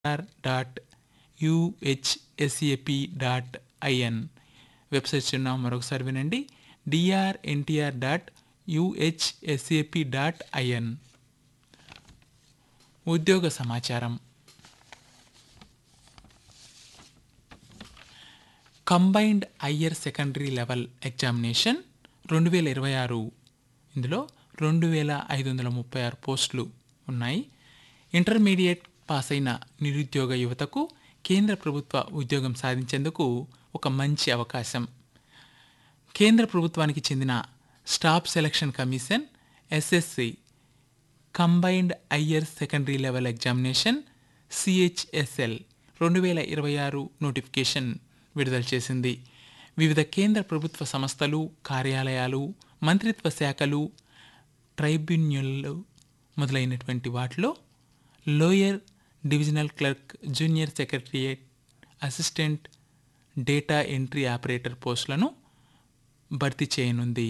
are dot UHSAP dot IN website చిరునామా మరొకసారి వినండి DRNTR dot UHSAP dot IN ఉద్యోగ సమాచారం combined higher secondary level examination రెండు వేల ఇరవై ఆరు ఇందులో రెండు వేల ఐదు వందల ముప్పై ఆరు పోస్టులు ఉన్నాయి ఇంటర్మీడియట్ పాస్ అయిన నిరుద్యోగ యువతకు కేంద్ర ప్రభుత్వ ఉద్యోగం సాధించేందుకు ఒక మంచి అవకాశం కేంద్ర ప్రభుత్వానికి చెందిన staff selection commission SSC combined higher secondary level examination CHSL రెండు వేల ఇరవై ఆరు నోటిఫికేషన్ విడుదల చేసింది వివిధ కేంద్ర ప్రభుత్వ సంస్థలు కార్యాలయాలు మంత్రిత్వ శాఖలు ట్రైబ్యునల్ మొదలైనటువంటి వాటిలో lower divisional clerk junior secretariat assistant data entry operator పోస్టులను భర్తీ చేయనుంది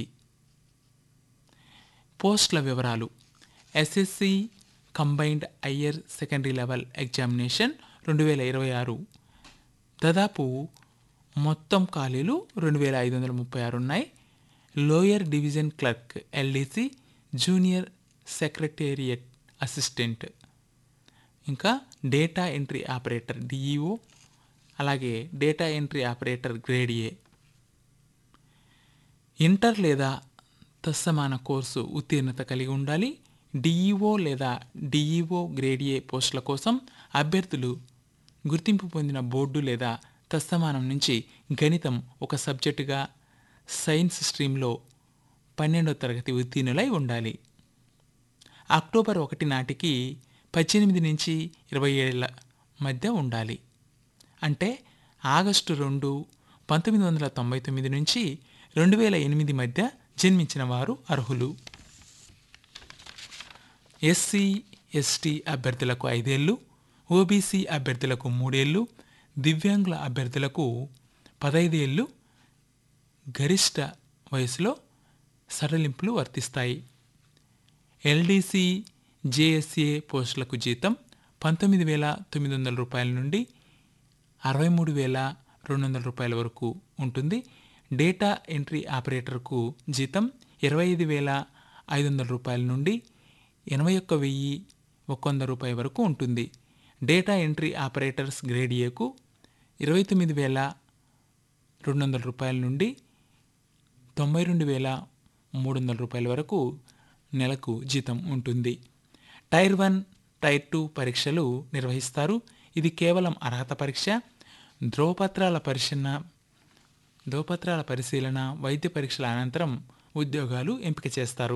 పోస్టుల వివరాలు ఎస్ఎస్సి combined higher secondary level examination రెండు వేల ఇరవై ఆరు దాదాపు మొత్తం ఖాళీలు రెండు వేల ఐదు వందల ముప్పై ఆరు ఉన్నాయి lower division clerk LDC junior secretariat assistant ఇంకా డేటా ఎంట్రీ ఆపరేటర్ డిఈఓ అలాగే data entry operator grade A inter లేదా తత్సమాన కోర్సు ఉత్తీర్ణత కలిగి ఉండాలి డిఈఓ లేదా డిఈఓ గ్రేడ్ ఏ పోస్టుల కోసం అభ్యర్థులు గుర్తింపు పొందిన బోర్డు లేదా తత్సమానం నుంచి గణితం ఒక సబ్జెక్టుగా సైన్స్ స్ట్రీమ్లో పన్నెండో తరగతి ఉత్తీర్ణులై ఉండాలి అక్టోబర్ ఒకటి నాటికి పద్దెనిమిది నుంచి ఇరవై ఏళ్ళ మధ్య ఉండాలి అంటే ఆగస్టు రెండు పంతొమ్మిది వందల తొంభై తొమ్మిది నుంచి రెండు వేల ఎనిమిది మధ్య జన్మించిన వారు అర్హులు ఎస్సీ ఎస్టీ అభ్యర్థులకు ఐదేళ్ళు ఓబీసీ అభ్యర్థులకు మూడేళ్ళు దివ్యాంగుల అభ్యర్థులకు పదైదేళ్ళు గరిష్ట వయసులో సడలింపులు వర్తిస్తాయి ఎల్డీసీ జేఎస్ఏ పోస్టులకు జీతం పంతొమ్మిది వేల తొమ్మిది వందల రూపాయల నుండి అరవై మూడు వేల రెండు వందల రూపాయల వరకు ఉంటుంది డేటా ఎంట్రీ ఆపరేటర్కు జీతం ఇరవై ఐదు వేల ఐదు వందల రూపాయల నుండి ఎనభై ఒక్క వెయ్యి ఒక వంద రూపాయల వరకు ఉంటుంది డేటా ఎంట్రీ ఆపరేటర్స్ గ్రేడ్ ఏకు ఇరవై తొమ్మిది వేల రెండు వందల రూపాయల నుండి తొంభై రెండు వేల మూడు వందల రూపాయల వరకు నెలకు జీతం ఉంటుంది టైర్ వన్ టైర్ టూ పరీక్షలు నిర్వహిస్తారు ఇది కేవలం అర్హత పరీక్ష ధ్రువపత్రాల పరిశీలన ధ్రువపత్రాల పరిశీలన వైద్య పరీక్షల అనంతరం ఉద్యోగాలు ఎంపిక చేస్తారు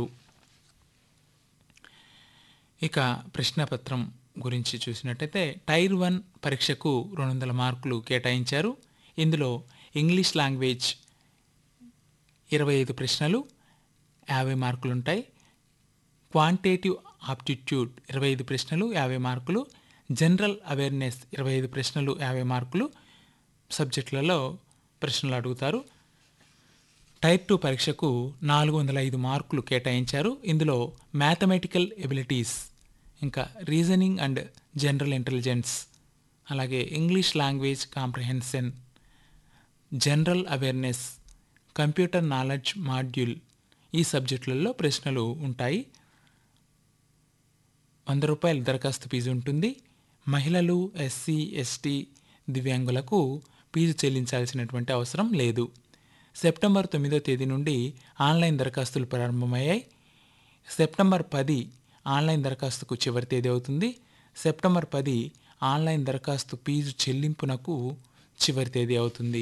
ఇక ప్రశ్నపత్రం గురించి చూసినట్టయితే టైర్ వన్ పరీక్షకు రెండు వందల మార్కులు కేటాయించారు ఇందులో ఇంగ్లీష్ లాంగ్వేజ్ ఇరవై ఐదు ప్రశ్నలు యాభై మార్కులు ఉంటాయి క్వాంటేటివ్ ఆప్టిట్యూడ్ ఇరవై ఐదు ప్రశ్నలు యాభై మార్కులు జనరల్ అవేర్నెస్ ఇరవై ఐదు ప్రశ్నలు యాభై మార్కులు సబ్జెక్టులలో ప్రశ్నలు అడుగుతారు టైర్ టూ పరీక్షకు నాలుగు వందల ఐదు మార్కులు కేటాయించారు ఇందులో మ్యాథమెటికల్ ఎబిలిటీస్ ఇంకా రీజనింగ్ అండ్ జనరల్ ఇంటెలిజెన్స్ అలాగే English language comprehension general awareness computer knowledge module ఈ సబ్జెక్టులలో ప్రశ్నలు ఉంటాయి వంద రూపాయల దరఖాస్తు ఫీజు ఉంటుంది మహిళలు ఎస్సీ ఎస్టీ దివ్యాంగులకు ఫీజు చెల్లించాల్సినటువంటి అవసరం లేదు సెప్టెంబర్ తొమ్మిదో తేదీ నుండి ఆన్లైన్ దరఖాస్తులు ప్రారంభమయ్యాయి సెప్టెంబర్ పది ఆన్లైన్ దరఖాస్తుకు చివరి తేదీ అవుతుంది సెప్టెంబర్ పది ఆన్లైన్ దరఖాస్తు ఫీజు చెల్లింపునకు చివరి తేదీ అవుతుంది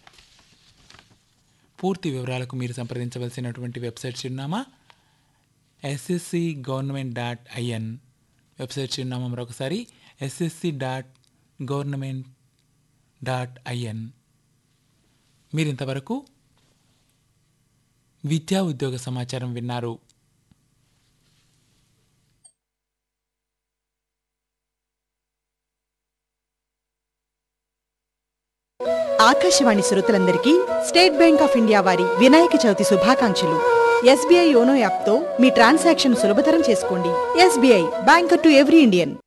పూర్తి వివరాలకు మీరు సంప్రదించవలసినటువంటి వెబ్సైట్ చిరునామా SSC government dot IN website చిరునామా మరొకసారి SSC dot government dot IN మీరు ఇంతవరకు విద్యా ఉద్యోగ సమాచారం విన్నారు ఆకాశవాణి శ్రోతలందరికీ స్టేట్ బ్యాంక్ ఆఫ్ ఇండియా వారి వినాయక చవితి శుభాకాంక్షలు ఎస్బీఐ యోనో యాప్తో మీ ట్రాన్సాక్షన్ సులభతరం చేసుకోండి SBI bank to every Indian